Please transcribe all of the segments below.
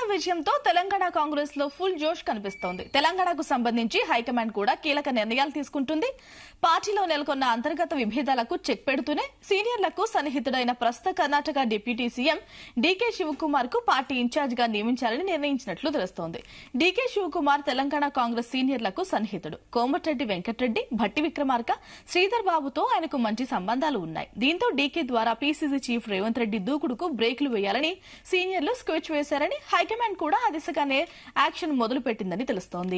విజయంతో తెలంగాణ కాంగ్రెస్ లో ఫుల్ జోష్ కనిపిస్తోంది తెలంగాణకు సంబంధించి హైకమాండ్ కూడా కీలక నిర్ణయాలు తీసుకుంటుంది పార్టీలో నెలకొన్న అంతర్గత విభేదాలకు చెక్ పెడుతూనే సీనియర్లకు సన్నిహితుడైన ప్రస్తుత Karnataka deputy CM DK Shivakumar కు పార్టీ ఇన్ఛార్జ్ గా నియమించాలని నిర్ణయించినట్లు తెలుస్తోంది డీకే శివకుమార్ తెలంగాణ కాంగ్రెస్ సీనియర్లకు సన్నిహితుడు కోమటిరెడ్డి వెంకటరెడ్డి భట్టి విక్రమార్క శ్రీధర్ బాబుతో ఆయనకు మంచి సంబంధాలు ఉన్నాయి దీంతో డీకే ద్వారా పీసీసీ చీఫ్ రేవంత్ రెడ్డి దూకుడుకు బ్రేకులు వేయాలని సీనియర్లు స్కెచ్ వేశారని హైకమాండ్ కూడా ఆ దిశగానే యాక్షన్ మొదలు పెట్టిందని తెలుస్తోంది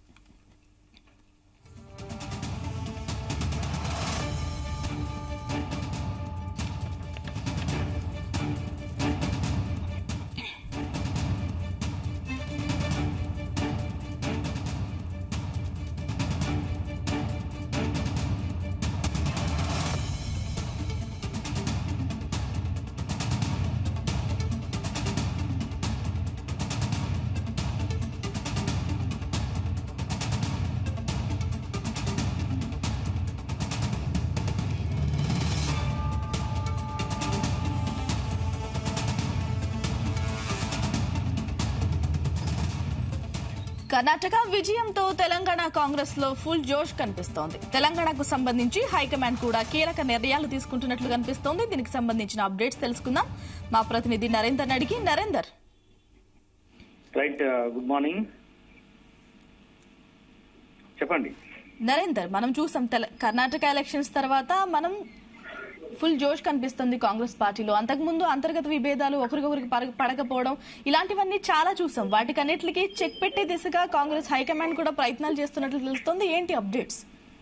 కర్ణాటక విజయంతో తెలంగాణ కాంగ్రెస్ లో ఫుల్ జోష్ కనిపిస్తోంది తెలంగాణకు సంబంధించి హైకమాండ్ కూడా కీలక నిర్ణయాలు తీసుకుంటున్నట్లు కనిపిస్తోంది దీనికి సంబంధించిన అప్డేట్స్ తెలుసుకుందాం మా ప్రతినిధి నరేందర్ అడిగి నరేందర్ రైట్ గుడ్ మార్నింగ్ చెప్పండి నరేందర్ మనం చూసాం తెల- కర్ణాటక ఎలక్షన్స్ తర్వాత మనం ఫుల్ జోష్ కనిపిస్తుంది కాంగ్రెస్ పార్టీలో అంతకుముందు అంతర్గత విభేదాలు ఒకరికొకరికి పరగ- పడకపోవడం ఇలాంటివన్నీ చాలా చూసాం వాటికన్నిటికీ చెక్ పెట్టే దిశగా కాంగ్రెస్ హైకమాండ్ కూడా ప్రయత్నాలు చేస్తున్నట్లు తెలుస్తోంది ఏంటి అప్డేట్స్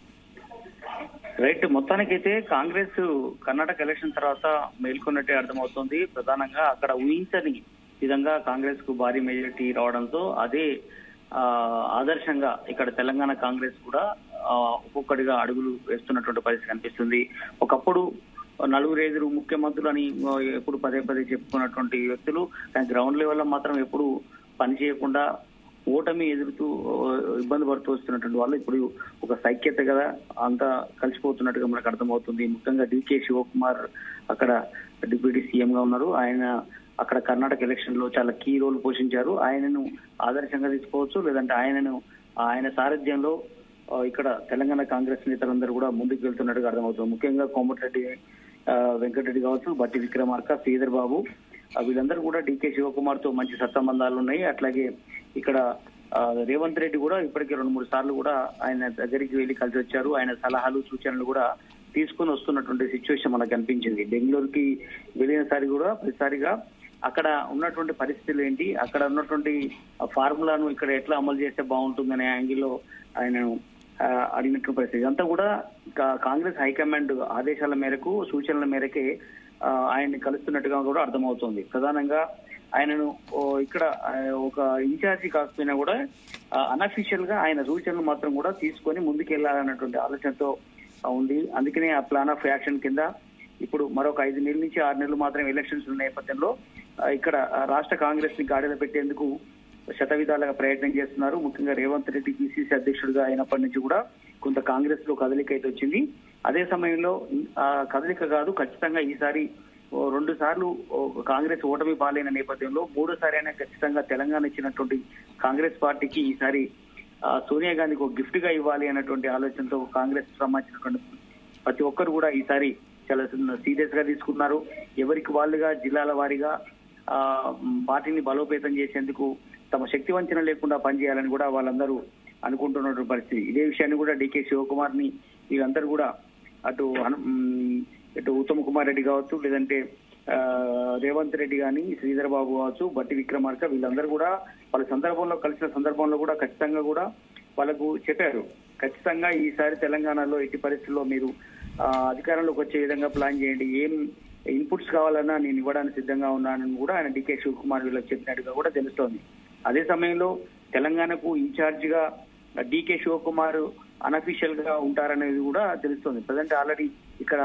రైట్ మొత్తానికైతే కాంగ్రెస్ కర్ణాటక ఎలక్షన్ తర్వాత మేల్కొన్నట్టే అర్థమవుతోంది ప్రధానంగా అక్కడ ఊహించని విధంగా కాంగ్రెస్ కు భారీ మెజారిటీ రావడంతో అదే ఆ, ఆదర్శంగా ఇక్కడ తెలంగాణ కాంగ్రెస్ కూడా ఆ, ఒక్కొక్కటిగా అడుగులు వేస్తున్నటువంటి పరిస్థితి కనిపిస్తుంది ఒకప్పుడు నలుగురు ఐదుగురు ముఖ్యమంత్రులు అని ఆ, ఎప్పుడు పదే పదే చెప్పుకున్నటువంటి వ్యక్తులు కానీ గ్రౌండ్ లెవెల్లో మాత్రం ఎప్పుడు పని చేయకుండా ఓటమి ఎదురుతూ ఆ, ఇబ్బంది పడుతూ వస్తున్నటువంటి వాళ్ళు ఇప్పుడు ఒక సైక్యత కదా అంతా కలిసిపోతున్నట్టుగా మనకు అర్థమవుతుంది ముఖ్యంగా డికే శివకుమార్ అక్కడ డిప్యూటీ సీఎం గా ఉన్నారు ఆయన అక్కడ కర్ణాటక ఎలక్షన్ లో చాలా కీ రోల్ పోషించారు ఆయనను ఆదర్శంగా తీసుకోవచ్చు లేదంటే ఆయనను ఆయన సారథ్యంలో ఆ, ఇక్కడ తెలంగాణ కాంగ్రెస్ నేతలందరూ కూడా ముందుకు వెళ్తున్నట్టుగా అర్థమవుతుంది ముఖ్యంగా కోమటిరెడ్డి ఆ, వెంకటరెడ్డి కావచ్చు బట్టి విక్రమార్క శ్రీధర్ బాబు ఆ, వీళ్ళందరూ కూడా డీకే శివకుమార్ తో మంచి సత్సంబంధాలు ఉన్నాయి అట్లాగే ఇక్కడ ఆ, రేవంత్ రెడ్డి కూడా ఇప్పటికే రెండు మూడు సార్లు కూడా ఆయన దగ్గరికి వెళ్లి కలిసి వచ్చారు ఆయన సలహాలు సూచనలు కూడా తీసుకుని వస్తున్నటువంటి సిచ్యువేషన్ మనకు కనిపించింది బెంగళూరుకి వెళ్ళినసారి కూడా ప్రతిసారిగా అక్కడ ఉన్నటువంటి పరిస్థితులు ఏంటి అక్కడ ఉన్నటువంటి ఫార్ములాను ఇక్కడ ఎట్లా అమలు చేస్తే బాగుంటుందనే యాంగిల్లో ఆయన ఆ, అడిగినటువంటి పరిస్థితి ఇదంతా కూడా కా- కాంగ్రెస్ హైకమాండ్ ఆదేశాల మేరకు సూచనల మేరకే ఆ, ఆయన్ని కలుస్తున్నట్టుగా కూడా అర్థమవుతోంది ప్రధానంగా ఆయనను ఓ, ఇక్కడ ఆ, ఒక ఇన్ఛార్జి కాకపోయినా కూడా అనఫీషియల్ గా ఆయన సూచనలు మాత్రం కూడా తీసుకొని ముందుకెళ్లాలన్నటువంటి ఆలోచనతో ఆ, ఉంది అందుకనే ఆ ప్లాన్ ఆఫ్ యాక్షన్ కింద ఇప్పుడు మరొక ఐదు నెలల నుంచి ఆరు నెలలు మాత్రం ఎలక్షన్స్ ఉన్న నేపథ్యంలో ఆ, ఇక్కడ ఆ, రాష్ట్ర కాంగ్రెస్ ని గాడిలో పెట్టేందుకు శతవిధాలుగా ప్రయత్నం చేస్తున్నారు ముఖ్యంగా రేవంత్ రెడ్డి పిసిసి అధ్యక్షుడిగా అయినప్పటి నుంచి కూడా కొంత కాంగ్రెస్ లో కదలిక అయితే వచ్చింది అదే సమయంలో ఆ కదలిక కాదు ఖచ్చితంగా ఈసారి ఓ రెండు సార్లు ఓ కాంగ్రెస్ ఓటమి పాలైన నేపథ్యంలో మూడోసారి అయినా ఖచ్చితంగా తెలంగాణ ఇచ్చినటువంటి కాంగ్రెస్ పార్టీకి ఈసారి ఆ, సోనియా గాంధీకి ఒక గిఫ్ట్ గా ఇవ్వాలి అన్నటువంటి ఆలోచనతో కాంగ్రెస్ సంబంధించినటువంటి ప్రతి ఒక్కరు కూడా ఈసారి చాలా సీరియస్ గా తీసుకున్నారు ఎవరికి వాళ్ళుగా జిల్లాల వారీగా ఆ మ్, పార్టీని బలోపేతం చేసేందుకు తమ శక్తి వంచన లేకుండా పనిచేయాలని కూడా వాళ్ళందరూ అనుకుంటున్నటువంటి పరిస్థితి ఇదే విషయాన్ని కూడా డికే శివకుమార్ ని వీళ్ళందరూ కూడా అటు హను- మ్, ఇటు ఉత్తమ్ కుమార్ రెడ్డి కావచ్చు లేదంటే ఆ, రేవంత్ రెడ్డి గాని శ్రీధర్ బాబు కావచ్చు బట్టి విక్రమార్క వీళ్ళందరూ కూడా వాళ్ళ సందర్భంలో కలిసిన సందర్భంలో కూడా ఖచ్చితంగా కూడా వాళ్ళకు చెప్పారు ఖచ్చితంగా ఈసారి తెలంగాణలో ఎట్టి పరిస్థితుల్లో మీరు ఆ, అధికారంలోకి వచ్చే విధంగా ప్లాన్ చేయండి ఏం ఇన్పుట్స్ కావాలన్నా నేను ఇవ్వడానికి సిద్ధంగా ఉన్నానని కూడా ఆయన డికే శివకుమార్ వీళ్ళకి చెప్పినట్టుగా కూడా తెలుస్తోంది అదే సమయంలో తెలంగాణకు ఇన్ఛార్జ్ గా డికే శివకుమార్ అనఫీషియల్ గా ఉంటారనేది కూడా తెలుస్తోంది ప్రజెంట్ ఆల్రెడీ ఇక్కడ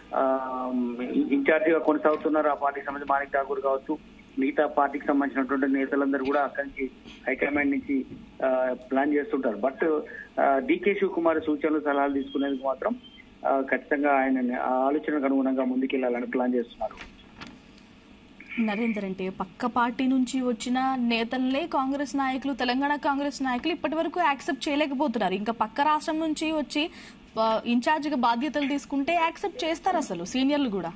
ఇన్ఛార్జ్ గా కొనసాగుతున్నారు ఆ పార్టీకి సంబంధించి మాణిక్ ఠాకూర్ కావచ్చు మిగతా పార్టీకి సంబంధించినటువంటి నేతలందరూ కూడా అక్కడి నుంచి హైకమాండ్ నుంచి ఆ, ప్లాన్ చేస్తుంటారు బట్ డికే శివకుమార్ సూచనలు సలహాలు తీసుకునేందుకు మాత్రం ఆ, ఖచ్చితంగా ఆయన ఆ ఆలోచనకు అనుగుణంగా ముందుకెళ్లాలని ప్లాన్ చేస్తున్నారు నరేందర్ అంటే పక్క పార్టీ నుంచి వచ్చిన నేతలనే కాంగ్రెస్ నాయకులు తెలంగాణ కాంగ్రెస్ నాయకులు ఇప్పటి వరకు యాక్సెప్ట్ చేయలేకపోతున్నారు ఇంకా పక్క రాష్ట్రం నుంచి వచ్చి ఆ, ఇన్ఛార్జిగా బాధ్యతలు తీసుకుంటే యాక్సెప్ట్ చేస్తారు అసలు సీనియర్లు కూడా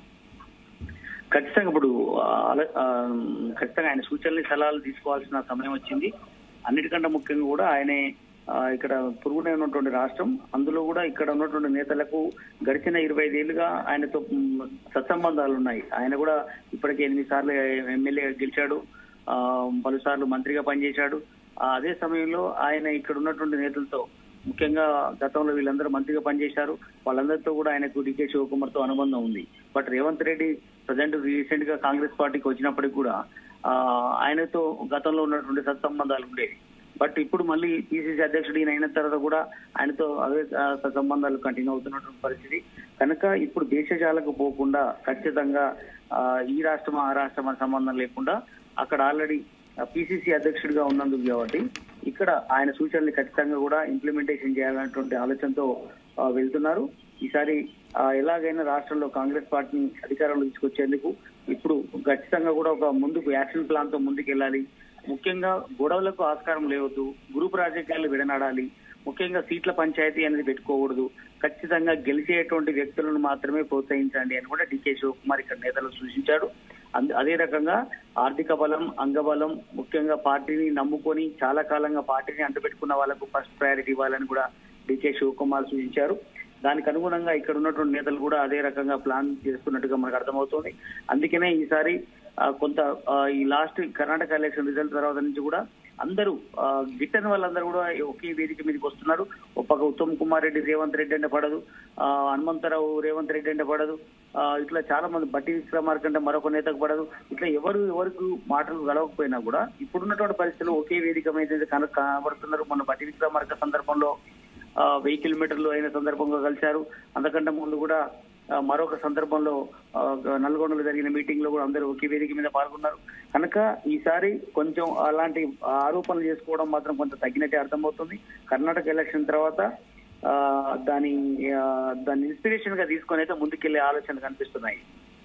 ఖచ్చితంగా ఇప్పుడు ఆ, అల- ఆ, ఖచ్చితంగా ఆయన సూచనలు సలహాలు తీసుకోవాల్సిన సమయం వచ్చింది అన్నిటికంటే ముఖ్యంగా కూడా ఆయనే ఆ, ఇక్కడ పొరుగునే ఉన్నటువంటి రాష్ట్రం అందులో కూడా ఇక్కడ ఉన్నటువంటి నేతలకు గడిచిన ఇరవై ఐదేళ్లుగా ఆయనతో మ్, సత్సంబంధాలు ఉన్నాయి ఆయన కూడా ఇప్పటికే ఎనిమిది సార్లు ఎమ్మెల్యే గెలిచాడు ఆ, పలుసార్లు మంత్రిగా పనిచేశాడు ఆ, అదే సమయంలో ఆయన ఇక్కడ ఉన్నటువంటి నేతలతో ముఖ్యంగా గతంలో వీళ్ళందరూ మంత్రిగా పనిచేశారు వాళ్ళందరితో కూడా ఆయనకు డికే శివకుమార్ తో అనుబంధం ఉంది but Revanth Reddy present recent గా కాంగ్రెస్ పార్టీకి వచ్చినప్పటికి కూడా ఆ, ఆయనతో గతంలో ఉన్నటువంటి సత్సంబంధాలు ఉండేవి బట్ ఇప్పుడు మళ్ళీ పిసిసి అధ్యక్షుడు ఈయన అయిన తర్వాత కూడా ఆయనతో అవే ఆ, సత్సంబంధాలు కంటిన్యూ అవుతున్నటువంటి పరిస్థితి కనుక ఇప్పుడు దేశజాలకు పోకుండా ఖచ్చితంగా ఆ, ఈ రాష్ట్రం ఆ రాష్ట్రం అనే సంబంధం లేకుండా అక్కడ ఆల్రెడీ పిసిసి అధ్యక్షుడిగా ఉన్నందుకు కాబట్టి ఇక్కడ ఆయన సూచనలు ఖచ్చితంగా కూడా ఇంప్లిమెంటేషన్ చేయాలన్నటువంటి ఆలోచనతో ఆ, వెళ్తున్నారు ఈసారి ఆ, ఎలాగైనా రాష్ట్రంలో కాంగ్రెస్ పార్టీని అధికారంలో తీసుకొచ్చేందుకు ఇప్పుడు ఖచ్చితంగా కూడా ఒక ముందుకు యాక్షన్ ప్లాన్ తో ముందుకు వెళ్ళాలి ముఖ్యంగా గొడవలకు ఆస్కారం లేవద్దు గ్రూప్ రాజకీయాలు విడనాడాలి ముఖ్యంగా సీట్ల పంచాయతీ అనేది పెట్టుకోకూడదు ఖచ్చితంగా గెలిచేటువంటి వ్యక్తులను మాత్రమే ప్రోత్సహించండి అని కూడా డికే శివకుమార్ ఇక్కడ నేతలు సూచించాడు అంద- అదే రకంగా ఆర్థిక బలం అంగబలం ముఖ్యంగా పార్టీని నమ్ముకొని చాలా కాలంగా పార్టీని అంటపెట్టుకున్న వాళ్ళకు ఫస్ట్ ప్రయారిటీ ఇవ్వాలని కూడా డికే శివకుమార్ సూచించారు దానికి అనుగుణంగా ఇక్కడ ఉన్నటువంటి నేతలు కూడా అదే రకంగా ప్లాన్ చేస్తున్నట్టుగా మనకు అర్థమవుతోంది అందుకనే ఈసారి ఆ, కొంత ఆ, ఈ లాస్ట్ కర్ణాటక ఎలక్షన్ రిజల్ట్ తర్వాత నుంచి కూడా అందరూ ఆ, గిట్టని వాళ్ళందరూ కూడా ఒకే వేదిక మీదకి వస్తున్నారు ఒక పక్క ఉత్తమ్ కుమార్ రెడ్డి రేవంత్ రెడ్డి అంటే పడదు ఆ, హనుమంతరావు రేవంత్ రెడ్డి అంటే పడదు ఆ, ఇట్లా చాలా మంది బట్టి విక్రమార్క అంటే మరొక నేతకు పడదు ఇట్లా ఎవరు ఎవరికి మాటలు గడవకపోయినా కూడా ఇప్పుడున్నటువంటి పరిస్థితుల్లో ఒకే వేదిక మీద కన- కనబడుతున్నారు మొన్న బట్టి విక్రమార్క సందర్భంలో ఆ, వెయ్యి కిలోమీటర్లు అయిన సందర్భంగా కలిశారు అంతకంటే ముందు కూడా ఆ, మరొక సందర్భంలో ఆ, నల్గొండలో జరిగిన మీటింగ్ లో కూడా అందరూ ఒకే వేదిక మీద పాల్గొన్నారు కనుక ఈసారి కొంచెం అలాంటి ఆరోపణలు చేసుకోవడం మాత్రం కొంత తగ్గినట్టే అర్థమవుతుంది కర్ణాటక ఎలక్షన్ తర్వాత ఆ, దాని ఆ, దాన్ని ఇన్స్పిరేషన్ గా తీసుకొని అయితే ముందుకెళ్లే ఆలోచనలు కనిపిస్తున్నాయి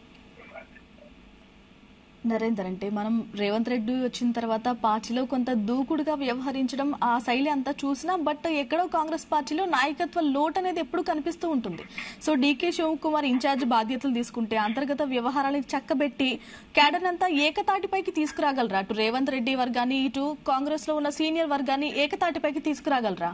నరేందర్ అంటే మనం రేవంత్ రెడ్డి వచ్చిన తర్వాత పార్టీలో కొంత దూకుడుగా వ్యవహరించడం ఆ శైలి అంతా చూసినా బట్ ఎక్కడో కాంగ్రెస్ పార్టీలో నాయకత్వ లోటు అనేది ఎప్పుడు కనిపిస్తూ ఉంటుంది సో డీకే శివకుమార్ ఇన్ఛార్జ్ బాధ్యతలు తీసుకుంటే అంతర్గత వ్యవహారాలను చక్కబెట్టి క్యాడర్ అంతా ఏకతాటిపైకి తీసుకురాగలరా అటు రేవంత్ రెడ్డి వర్గాన్ని ఇటు కాంగ్రెస్ లో ఉన్న సీనియర్ వర్గాన్ని ఏకతాటిపైకి తీసుకురాగలరా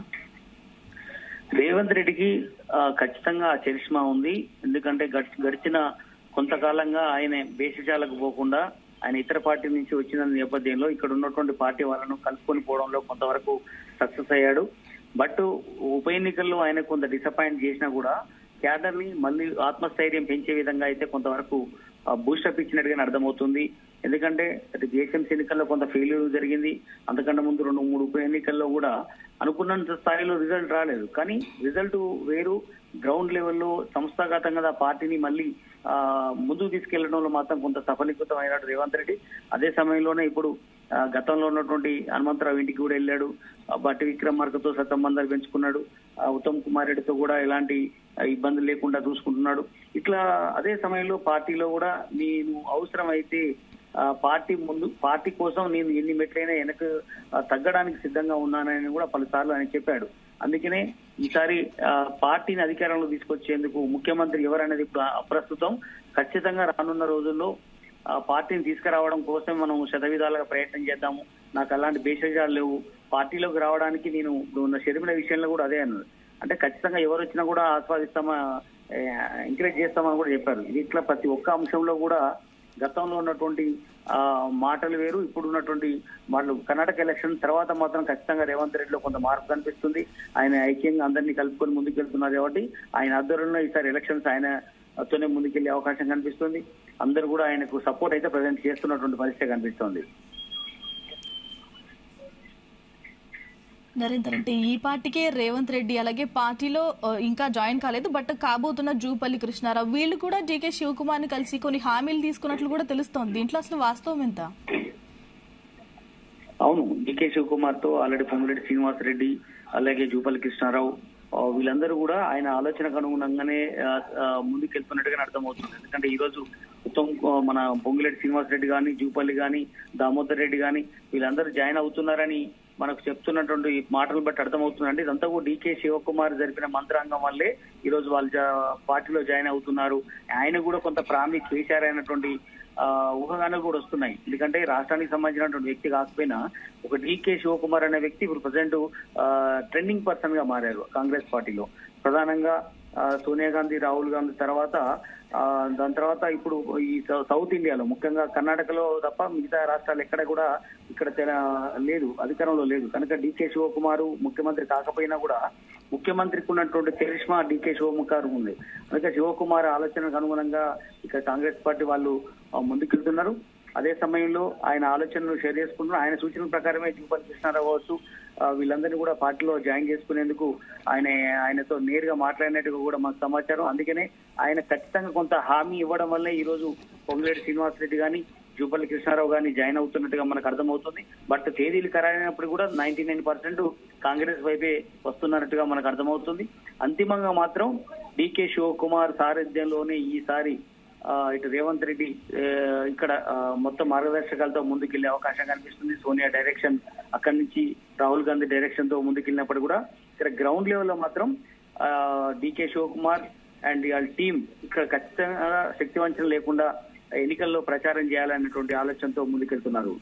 రేవంత్ రెడ్డికి ఆ, ఖచ్చితంగా ఆ చరిష్మా ఉంది ఎందుకంటే గడిచి- గడిచిన కొంతకాలంగా ఆయన భేషజాలకు పోకుండా ఆయన ఇతర పార్టీ నుంచి వచ్చిన నేపథ్యంలో ఇక్కడ ఉన్నటువంటి పార్టీ వాళ్ళను కలుపుకొని పోవడంలో కొంతవరకు సక్సెస్ అయ్యాడు బట్ ఉప ఎన్నికల్లో ఆయన కొంత డిసప్పాయింట్ చేసినా కూడా క్యాడర్ ని మళ్ళీ ఆత్మస్థైర్యం పెంచే విధంగా అయితే కొంతవరకు బూస్టప్ ఇచ్చినట్టుగానే అర్థమవుతుంది ఎందుకంటే అది జిహెచ్ఎంసీ ఎన్నికల్లో కొంత ఫెయిల్యూర్ జరిగింది అంతకంటే ముందు రెండు మూడు ఉప ఎన్నికల్లో కూడా అనుకున్నంత స్థాయిలో రిజల్ట్ రాలేదు కానీ రిజల్ట్ వేరు గ్రౌండ్ లెవెల్లో సంస్థాగతంగా ఆ పార్టీని మళ్ళీ ఆ, ముందుకు తీసుకెళ్లడంలో మాత్రం కొంత సఫలీకృతం అయినాడు రేవంత్ రెడ్డి అదే సమయంలోనే ఇప్పుడు ఆ, గతంలో ఉన్నటువంటి హనుమంతరావు ఇంటికి కూడా వెళ్ళాడు ఆ, బట్టి విక్రమార్కతో సత్సంబంధాలు పెంచుకున్నాడు ఆ, ఉత్తమ్ కుమార్ రెడ్డితో కూడా ఎలాంటి ఆ, ఇబ్బందులు లేకుండా చూసుకుంటున్నాడు ఇట్లా అదే సమయంలో పార్టీలో కూడా నేను అవసరమైతే ఆ, పార్టీ ముందు పార్టీ కోసం నేను ఎన్ని మెట్లైనా వెనక ఆ, తగ్గడానికి సిద్ధంగా ఉన్నానని కూడా పలుసార్లు ఆయన చెప్పాడు అందుకనే ఈసారి ఆ, పార్టీని అధికారంలో తీసుకొచ్చేందుకు ముఖ్యమంత్రి ఎవరనేది ఇప్పుడు అప్రస్తుతం ఖచ్చితంగా రానున్న రోజుల్లో ఆ పార్టీని తీసుకురావడం కోసం మనం శతవిధాలుగా ప్రయత్నం చేద్దాము నాకు అలాంటి భేషజాలు లేవు పార్టీలోకి రావడానికి నేను ఇప్పుడు ఉన్న షర్మిల విషయంలో కూడా అదే అన్నది అంటే ఖచ్చితంగా ఎవరు వచ్చినా కూడా ఆస్వాదిస్తామా ఎంకరేజ్ చేస్తామని కూడా చెప్పారు ఇది ఇట్లా ప్రతి ఒక్క అంశంలో కూడా గతంలో ఉన్నటువంటి ఆ మాటలు వేరు ఇప్పుడు ఉన్నటువంటి మాటలు కర్ణాటక ఎలక్షన్ తర్వాత మాత్రం ఖచ్చితంగా రేవంత్ రెడ్డిలో కొంత మార్పు కనిపిస్తుంది ఆయన ఐక్యంగా అందరినీ కలుపుకొని ముందుకెళ్తున్నారు కాబట్టి ఆయన ఆధ్వర్యంలో ఈసారి ఎలక్షన్స్ ఆయన తోనే ముందుకెళ్లే అవకాశం కనిపిస్తుంది అందరూ కూడా ఆయనకు సపోర్ట్ అయితే ప్రజెంట్ చేస్తున్నటువంటి పరిస్థితి కనిపిస్తోంది నరేందర్ అంటే ఈ పార్టీకే రేవంత్ రెడ్డి అలాగే పార్టీలో ఆ, ఇంకా జాయిన్ కాలేదు బట్ కాబోతున్న జూపల్లి కృష్ణారావు వీళ్ళు కూడా డీకే శివకుమార్ ని కలిసి కొన్ని హామీలు తీసుకున్నట్లు కూడా తెలుస్తోంది దీంట్లో అసలు వాస్తవం ఎంత అవును డికే శివకుమార్ తో ఆల్రెడీ పొంగులేటి శ్రీనివాస్ రెడ్డి అలాగే జూపల్లి కృష్ణారావు ఆ, వీళ్ళందరూ కూడా ఆయన ఆలోచనకు అనుగుణంగానే ఆ, ఆ, ముందుకెళ్తున్నట్టుగా అర్థమవుతుంది ఎందుకంటే ఈ రోజు మొత్తం ఆ, మన పొంగిరెడ్డి శ్రీనివాస్ రెడ్డి గాని జూపల్లి గాని దామోదర్ రెడ్డి గాని వీళ్ళందరూ జాయిన్ అవుతున్నారని మనకు చెప్తున్నటువంటి మాటలు బట్టి అర్థమవుతుందండి ఇదంతా కూడా డీకే శివకుమార్ జరిపిన మంత్రాంగం వల్లే ఈ రోజు వాళ్ళు జా- పార్టీలో జాయిన్ అవుతున్నారు ఆయన కూడా కొంత ప్రామిక్ చేశారనేటువంటి ఆ, ఊహాగానాలు కూడా వస్తున్నాయి ఎందుకంటే రాష్ట్రానికి సంబంధించినటువంటి వ్యక్తి కాకపోయినా ఒక డీకే శివకుమార్ అనే వ్యక్తి ఇప్పుడు ప్రజెంట్ ట్రెండింగ్ పర్సన్ గా మారారు కాంగ్రెస్ పార్టీలో ప్రధానంగా ఆ, సోనియా గాంధీ రాహుల్ గాంధీ తర్వాత ఆ, దాని తర్వాత ఇప్పుడు ఈ సౌ- సౌత్ ఇండియాలో ముఖ్యంగా కర్ణాటకలో తప్ప మిగతా రాష్ట్రాలు ఎక్కడ కూడా ఇక్కడ తెల- లేదు అధికారంలో లేదు కనుక డీకే శివకుమార్ ముఖ్యమంత్రి కాకపోయినా కూడా ముఖ్యమంత్రికి ఉన్నటువంటి చరిష్మా డీకే శివకుమార్ ఉంది అందుకే శివకుమార్ ఆలోచనకు అనుగుణంగా ఇక్కడ కాంగ్రెస్ పార్టీ వాళ్ళు ఆ, ముందుకెళ్తున్నారు అదే సమయంలో ఆయన ఆలోచనలు షేర్ చేసుకుంటున్నారు ఆయన సూచన ప్రకారమే జూపల్ కృష్ణారావు కావచ్చు ఆ, వీళ్ళందరినీ కూడా పార్టీలో జాయిన్ చేసుకునేందుకు ఆయన ఆయనతో నేరుగా మాట్లాడినట్టుగా కూడా మాకు సమాచారం అందుకనే ఆయన ఖచ్చితంగా కొంత హామీ ఇవ్వడం వల్లే ఈ రోజు పొంగులేటి శ్రీనివాస్ రెడ్డి గాని జూపల్లి కృష్ణారావు గాని జాయిన్ అవుతున్నట్టుగా మనకు అర్థమవుతుంది బట్ తేదీలు ఖరారైనప్పుడు కూడా నైన్టీ నైన్ పర్సెంట్ కాంగ్రెస్ వైపే వస్తున్నట్టుగా మనకు అర్థమవుతుంది అంతిమంగా మాత్రం డికే శివకుమార్ సారథ్యంలోనే ఈసారి ఆ, ఇటు రేవంత్ రెడ్డి ఆ, ఇక్కడ ఆ, మొత్తం మార్గదర్శకాలతో ముందుకెళ్లే అవకాశం కనిపిస్తుంది సోనియా డైరెక్షన్ అక్కడి నుంచి రాహుల్ గాంధీ డైరెక్షన్ తో ముందుకెళ్ళినప్పుడు కూడా ఇక్కడ గ్రౌండ్ లెవెల్ లో మాత్రం డికే శివకుమార్ అండ్ వాళ్ళ టీం ఇక్కడ ఖచ్చితంగా శక్తి వంచన లేకుండా ఎన్నికల్లో ప్రచారం చేయాలనేటువంటి ఆలోచనతో ముందుకెళ్తున్నారు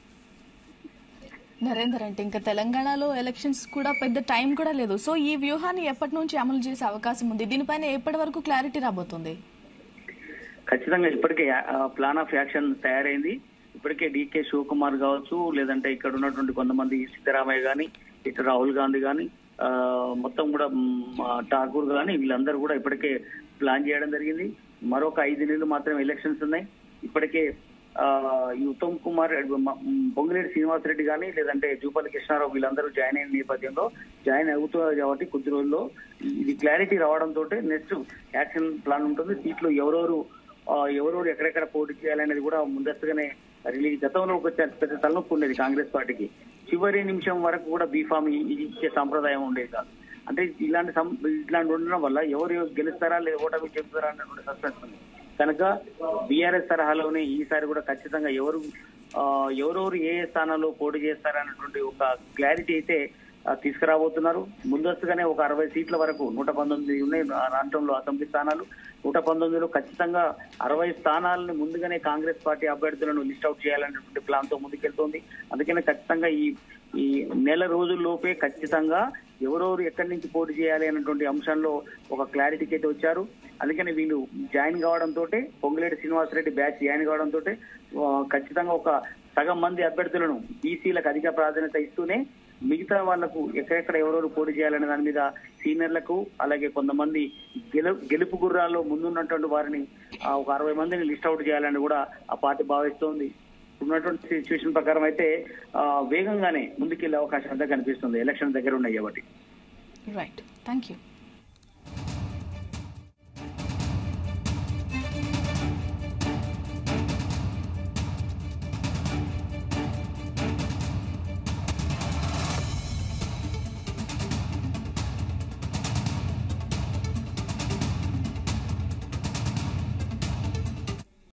నరేందర్ అంటే ఇంకా తెలంగాణలో ఎలక్షన్స్ కూడా పెద్ద టైం కూడా లేదు సో ఈ వ్యూహాన్ని ఎప్పటి నుంచి అమలు చేసే అవకాశం ఉంది దీనిపైన ఎప్పటి వరకు క్లారిటీ రాబోతుంది ఖచ్చితంగా ఇప్పటికే ప్లాన్ ఆఫ్ యాక్షన్ తయారైంది ఇప్పటికే డీకే శివకుమార్ కావచ్చు లేదంటే ఇక్కడ ఉన్నటువంటి కొంతమంది సిద్ధరామయ్య గాని ఇటు రాహుల్ గాంధీ గాని ఆ, మొత్తం కూడా మ్, ఆ, ఠాకూర్ గాని వీళ్ళందరూ కూడా ఇప్పటికే ప్లాన్ చేయడం జరిగింది మరొక ఐదు నెలలు మాత్రం ఎలక్షన్స్ ఉన్నాయి ఇప్పటికే ఆ, ఈ ఉత్తమ్ కుమార్ మ- మ్, పొంగిరెడ్డి శ్రీనివాస్ రెడ్డి గాని లేదంటే జూపల్లి కృష్ణారావు వీళ్ళందరూ జాయిన్ అయిన నేపథ్యంలో జాయిన్ అవుతున్నారు కాబట్టి కొద్ది రోజుల్లో ఇది క్లారిటీ రావడంతో నెక్స్ట్ యాక్షన్ ప్లాన్ ఉంటుంది సీట్లు ఎవరెవరు ఆ, ఎవరెవరు ఎక్కడెక్కడ పోటీ చేయాలనేది కూడా ముందస్తుగానే రిలీజ్ గతంలో ఒక పెద్ద పెద్ద తలనొప్పి ఉండేది కాంగ్రెస్ పార్టీకి చివరి నిమిషం వరకు కూడా బీఫామ్ ఇచ్చే సాంప్రదాయం ఉండేది కాదు అంటే ఇలాంటి సం- ఇట్లాంటి ఉండడం వల్ల ఎవరు గెలుస్తారా లేదా ఓటమి చెబుతారా అన్నటువంటి సస్పెన్స్ ఉంది కనుక బీఆర్ఎస్ తరహాలోనే ఈసారి కూడా ఖచ్చితంగా ఎవరు ఆ, ఎవరెవరు ఏ ఏ స్థానాల్లో పోటీ చేస్తారా అన్నటువంటి ఒక క్లారిటీ అయితే ఆ, తీసుకురాబోతున్నారు ముందస్తుగానే ఒక అరవై సీట్ల వరకు నూట పంతొమ్మిది ఉన్నాయి ఆ రాష్ట్రంలో అసెంబ్లీ స్థానాలు నూట పంతొమ్మిదిలో ఖచ్చితంగా అరవై స్థానాలను ముందుగానే కాంగ్రెస్ పార్టీ అభ్యర్థులను లిస్ట్ అవుట్ చేయాలనేటువంటి ప్లాన్ తో ముందుకెళ్తోంది అందుకనే ఖచ్చితంగా ఈ ఈ నెల రోజుల్లోపే ఖచ్చితంగా ఎవరెవరు ఎక్కడి నుంచి పోటీ చేయాలి అన్నటువంటి అంశంలో ఒక క్లారిటీకి అయితే వచ్చారు అందుకని వీళ్ళు జాయిన్ కావడంతో పొంగులేటి శ్రీనివాసరెడ్డి బ్యాచ్ జాయిన్ కావడంతో ఖచ్చితంగా ఒక సగం మంది అభ్యర్థులను బీసీలకు అధిక ప్రాధాన్యత ఇస్తూనే మిగతా వాళ్లకు ఎక్కడెక్కడ ఎవరెవరు పోటీ చేయాలనే దాని మీద సీనియర్లకు అలాగే కొంతమంది గెలు గెలుపు గుర్రాల్లో ముందున్నటువంటి వారిని ఆ, ఒక అరవై మందిని లిస్ట్ అవుట్ చేయాలని కూడా ఆ పార్టీ భావిస్తోంది ఉన్నటువంటి సిచ్యువేషన్ ప్రకారం అయితే ఆ, వేగంగానే ముందుకెళ్లే అవకాశం అంతా కనిపిస్తుంది ఎలక్షన్ దగ్గర ఉన్నాయి కాబట్టి రైట్ థ్యాంక్ యూ